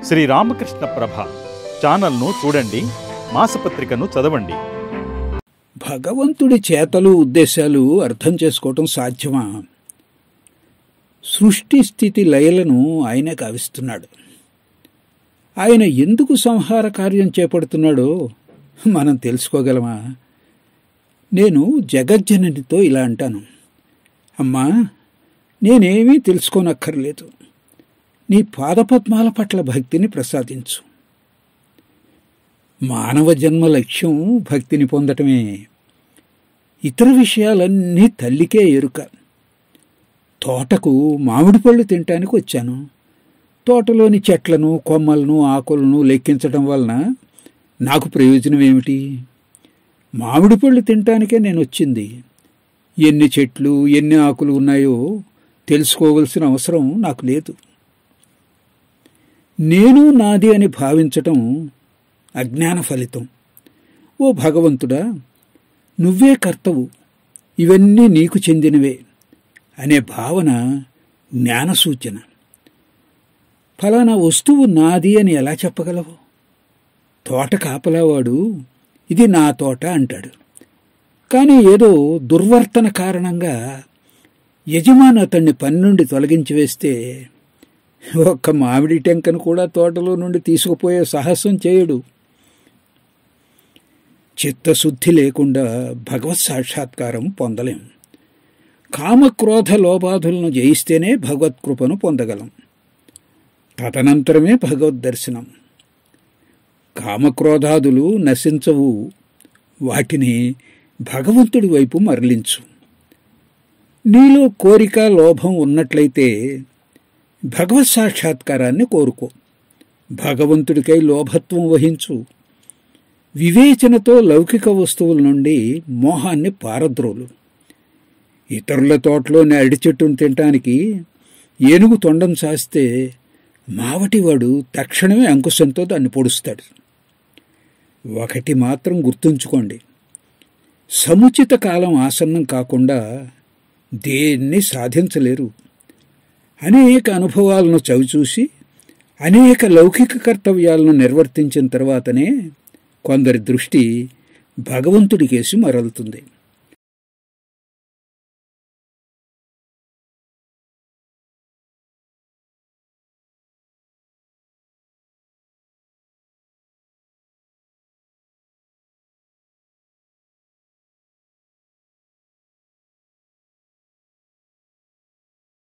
శ్రీ రామకృష్ణ ప్రభ ఛానల్ను చూడండి మాసపత్రికను చదవండి భగవంతుడి చేతలు ఉద్దేశాలు అర్థం చేసుకోవటం సాధ్యమా సృష్టి స్థితి లయలను ఆయనే కావిస్తున్నాడు ఆయన ఎందుకు సంహార కార్యం చేపడుతున్నాడో మనం తెలుసుకోగలమా నేను జగజ్జననితో ఇలా అంటాను అమ్మా నేనేమీ తెలుసుకోనక్కర్లేదు నీ పాదపద్మాల పట్ల భక్తిని ప్రసాదించు మానవ జన్మ లక్ష్యం భక్తిని పొందటమే ఇతర విషయాలన్నీ తల్లికే ఎరుక తోటకు మామిడి పళ్ళు తినటానికి వచ్చాను తోటలోని చెట్లను కొమ్మలను ఆకులను లెక్కించడం వలన నాకు ప్రయోజనం ఏమిటి మామిడి పళ్ళు తినటానికే నేను వచ్చింది ఎన్ని చెట్లు ఎన్ని ఆకులు ఉన్నాయో తెలుసుకోవలసిన అవసరం నాకు లేదు నేను నాది అని భావించటం అజ్ఞాన ఫలితం ఓ భగవంతుడా నువ్వే కర్తవు ఇవన్నీ నీకు చెందినవే అనే భావన జ్ఞాన సూచన ఫలానా వస్తువు నాది అని ఎలా చెప్పగలవు తోట కాపలావాడు ఇది నా తోట అంటాడు కానీ ఏదో దుర్వర్తన కారణంగా యజమాని అతన్ని పని నుండి తొలగించి వేస్తే ఒక్క మామిడి టెంకను కూడా తోటలో నుండి తీసుకుపోయే సాహసం చేయడు చిత్తశుద్ధి లేకుండా భగవత్ సాక్షాత్కారం పొందలేం కామక్రోధ లోబాధులను జయిస్తేనే భగవత్కృపను పొందగలం తదనంతరమే భగవద్ దర్శనం కామక్రోధాదులు నశించవు వాటిని భగవంతుడి వైపు మరలించు నీలో కోరిక లోభం ఉన్నట్లయితే భగవత్ సాక్షాత్కారాన్ని కోరుకో భగవంతుడికై లోభత్వం వహించు వివేచనతో లౌకిక వస్తువుల నుండి మోహాన్ని పారద్రోలు ఇతరుల తోటలోని అరటి చెట్టును తినటానికి ఏనుగు తొండం చాస్తే మావటివాడు తక్షణమే అంకుశంతో దాన్ని పొడుస్తాడు ఒకటి మాత్రం గుర్తుంచుకోండి సముచిత కాలం ఆసన్నం కాకుండా దేన్ని సాధించలేరు అనేక అనుభవాలను చవిచూసి అనేక లౌకిక కర్తవ్యాలను నిర్వర్తించిన తర్వాతనే కొందరి దృష్టి భగవంతుడికేసి మరలుతుంది